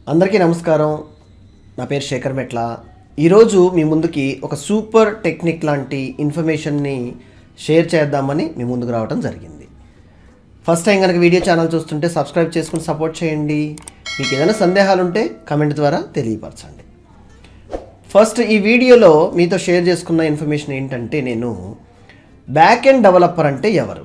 అందరికీ నమస్కారం నా పేరు శేఖర్ మెట్ల ఈరోజు మీ ముందుకి ఒక సూపర్ టెక్నిక్ లాంటి ఇన్ఫర్మేషన్ని షేర్ చేద్దామని మీ ముందుకు రావడం జరిగింది ఫస్ట్ టైం కనుక వీడియో ఛానల్ చూస్తుంటే సబ్స్క్రైబ్ చేసుకుని సపోర్ట్ చేయండి మీకు ఏదైనా సందేహాలు ఉంటే కమెంట్ ద్వారా తెలియపరచండి ఫస్ట్ ఈ వీడియోలో మీతో షేర్ చేసుకున్న ఇన్ఫర్మేషన్ ఏంటంటే నేను బ్యాక్ ఎండ్ డెవలపర్ అంటే ఎవరు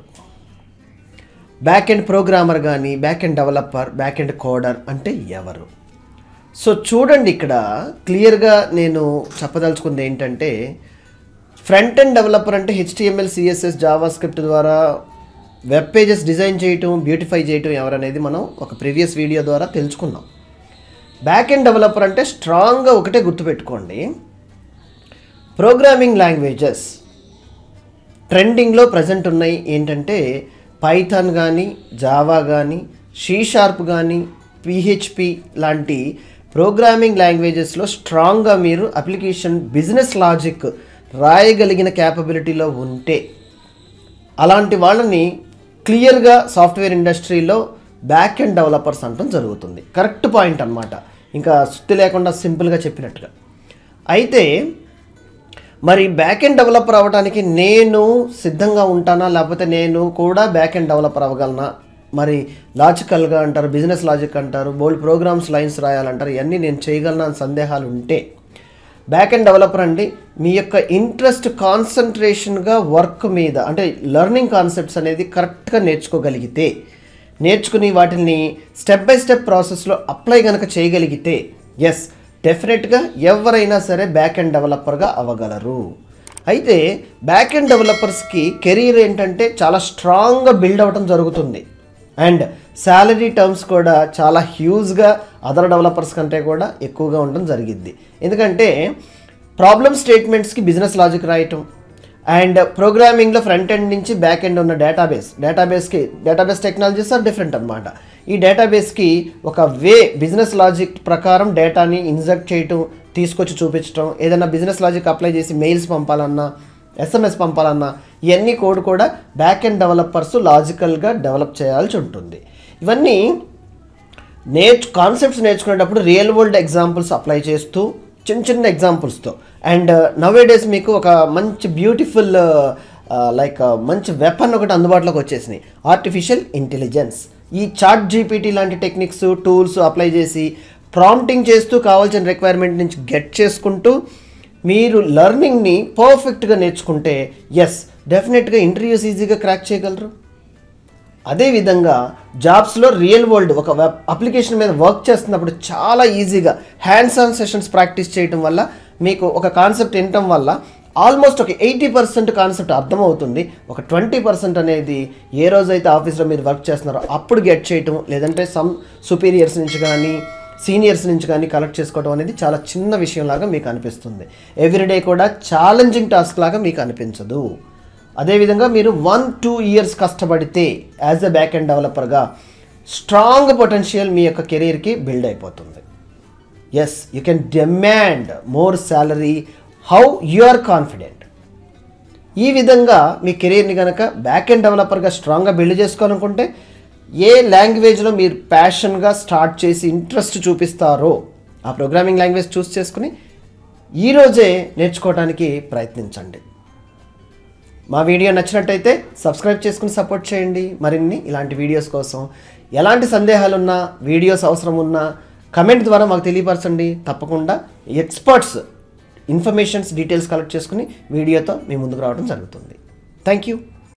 బ్యాక్ ఎండ్ ప్రోగ్రామర్ కానీ back end developer back end coder అంటే ఎవరు సో చూడండి ఇక్కడ క్లియర్గా నేను చెప్పదలుచుకుంది ఏంటంటే ఫ్రంట్ ఎండ్ డెవలపర్ అంటే హెచ్టిఎంఎల్ సిఎస్ఎస్ జావా స్క్రిప్ట్ ద్వారా వెబ్ పేజెస్ డిజైన్ చేయటం బ్యూటిఫై చేయటం ఎవరనేది మనం ఒక ప్రీవియస్ వీడియో ద్వారా తెలుసుకున్నాం బ్యాక్ ఎండ్ డెవలపర్ అంటే స్ట్రాంగ్గా ఒకటే గుర్తుపెట్టుకోండి ప్రోగ్రామింగ్ లాంగ్వేజెస్ ట్రెండింగ్లో ప్రజెంట్ ఉన్నాయి ఏంటంటే పైథాన్ కానీ జావా కానీ షీ షార్ప్ కానీ పిహెచ్పి లాంటి ప్రోగ్రామింగ్ లాంగ్వేజెస్లో స్ట్రాంగ్గా మీరు అప్లికేషన్ బిజినెస్ లాజిక్ రాయగలిగిన క్యాపబిలిటీలో ఉంటే అలాంటి వాళ్ళని క్లియర్గా సాఫ్ట్వేర్ ఇండస్ట్రీలో బ్యాక్ ఎండ్ డెవలపర్స్ అంటం జరుగుతుంది కరెక్ట్ పాయింట్ అన్నమాట ఇంకా సుత్తి లేకుండా సింపుల్గా చెప్పినట్టుగా అయితే మరి బ్యాక్ ఎండ్ డెవలపర్ అవ్వడానికి నేను సిద్ధంగా ఉంటానా లేకపోతే నేను కూడా బ్యాక్ ఎండ్ డెవలపర్ అవ్వగలనా మరి లాజికల్గా అంటారు బిజినెస్ లాజిక్ అంటారు బోల్డ్ ప్రోగ్రామ్స్ లైన్స్ రాయాలంటారు ఇవన్నీ నేను చేయగలనా అని సందేహాలు ఉంటే బ్యాక్ ఎండ్ డెవలపర్ అండి మీ యొక్క ఇంట్రెస్ట్ కాన్సన్ట్రేషన్గా వర్క్ మీద అంటే లెర్నింగ్ కాన్సెప్ట్స్ అనేది కరెక్ట్గా నేర్చుకోగలిగితే నేర్చుకుని వాటిని స్టెప్ బై స్టెప్ ప్రాసెస్లో అప్లై కనుక చేయగలిగితే ఎస్ డెఫినెట్గా ఎవరైనా సరే బ్యాక్ ఎండ్ డెవలపర్గా అవ్వగలరు అయితే బ్యాక్ ఎండ్ డెవలపర్స్కి కెరీర్ ఏంటంటే చాలా స్ట్రాంగ్గా బిల్డ్ అవ్వడం జరుగుతుంది అండ్ శాలరీ టర్మ్స్ కూడా చాలా హ్యూజ్గా అదర్ డెవలపర్స్ కంటే కూడా ఎక్కువగా ఉండడం జరిగిద్ది ఎందుకంటే ప్రాబ్లమ్ స్టేట్మెంట్స్కి బిజినెస్ లాజిక్ రాయటం అండ్ ప్రోగ్రామింగ్లో ఫ్రంట్ ఎండ్ నుంచి బ్యాక్ ఎండ్ ఉన్న డేటాబేస్ డేటాబేస్కి డేటాబేస్ టెక్నాలజీస్ ఆర్ డిఫరెంట్ అనమాట ఈ డేటాబేస్కి ఒక వే బిజినెస్ లాజిక్ ప్రకారం డేటాని ఇన్జెక్ట్ చేయటం తీసుకొచ్చి చూపించడం ఏదైనా బిజినెస్ లాజిక్ అప్లై చేసి మెయిల్స్ పంపాలన్నా ఎస్ఎంఎస్ పంపాలన్నా ఇవన్నీ కోడ్ కూడా బ్యాక్ ఎండ్ డెవలపర్స్ లాజికల్గా డెవలప్ చేయాల్సి ఉంటుంది ఇవన్నీ నేర్చు కాన్సెప్ట్స్ నేర్చుకునేటప్పుడు రియల్ వరల్డ్ ఎగ్జాంపుల్స్ అప్లై చేస్తూ చిన్న చిన్న ఎగ్జాంపుల్స్తో అండ్ నవే డేస్ మీకు ఒక మంచి బ్యూటిఫుల్ లైక్ మంచి వెపన్ ఒకటి అందుబాటులోకి వచ్చేసినాయి ఆర్టిఫిషియల్ ఇంటెలిజెన్స్ ఈ చాట్ జీపీటీ లాంటి టెక్నిక్స్ టూల్స్ అప్లై చేసి ప్రాంప్టింగ్ చేస్తూ కావాల్సిన రిక్వైర్మెంట్ నుంచి గెట్ చేసుకుంటూ మీరు లెర్నింగ్ని పర్ఫెక్ట్గా నేర్చుకుంటే ఎస్ డెఫినెట్గా ఇంటర్వ్యూస్ ఈజీగా క్రాక్ చేయగలరు అదేవిధంగా జాబ్స్లో రియల్ వరల్డ్ ఒక వెబ్ అప్లికేషన్ మీద వర్క్ చేస్తున్నప్పుడు చాలా ఈజీగా హ్యాండ్స్ ఆన్ సెషన్స్ ప్రాక్టీస్ చేయటం వల్ల మీకు ఒక కాన్సెప్ట్ వినటం వల్ల ఆల్మోస్ట్ ఒక ఎయిటీ పర్సెంట్ కాన్సెప్ట్ అర్థమవుతుంది ఒక ట్వంటీ పర్సెంట్ అనేది ఏ రోజైతే ఆఫీస్లో మీరు వర్క్ చేస్తున్నారో అప్పుడు గెట్ చేయటం లేదంటే సమ్ సుపీరియర్స్ నుంచి కానీ సీనియర్స్ నుంచి కానీ కలెక్ట్ చేసుకోవడం అనేది చాలా చిన్న విషయంలాగా మీకు అనిపిస్తుంది ఎవ్రీడే కూడా ఛాలెంజింగ్ టాస్క్ లాగా మీకు అనిపించదు అదేవిధంగా మీరు వన్ టూ ఇయర్స్ కష్టపడితే యాజ్ ఎ బ్యాక్ ఎండ్ డెవలపర్గా స్ట్రాంగ్ పొటెన్షియల్ మీ యొక్క కెరీర్కి బిల్డ్ అయిపోతుంది yes you can demand more salary how you are confident ఈ విధంగా మీ కెరీర్ని కనుక బ్యాక్ ఎండ్ డెవలపర్గా స్ట్రాంగ్గా బిల్డ్ చేసుకోవాలనుకుంటే ఏ లాంగ్వేజ్లో మీరు ప్యాషన్గా స్టార్ట్ చేసి ఇంట్రెస్ట్ చూపిస్తారో ఆ ప్రోగ్రామింగ్ లాంగ్వేజ్ చూస్ చేసుకుని ఈరోజే నేర్చుకోవడానికి ప్రయత్నించండి మా వీడియో నచ్చినట్టయితే సబ్స్క్రైబ్ చేసుకుని సపోర్ట్ చేయండి మరిన్ని ఇలాంటి వీడియోస్ కోసం ఎలాంటి సందేహాలు ఉన్నా వీడియోస్ అవసరం ఉన్నా కమెంట్ ద్వారా మాకు తెలియపరచండి తప్పకుండా ఎక్స్పర్ట్స్ ఇన్ఫర్మేషన్స్ డీటెయిల్స్ కలెక్ట్ చేసుకుని వీడియోతో మీ ముందుకు రావడం జరుగుతుంది థ్యాంక్ యూ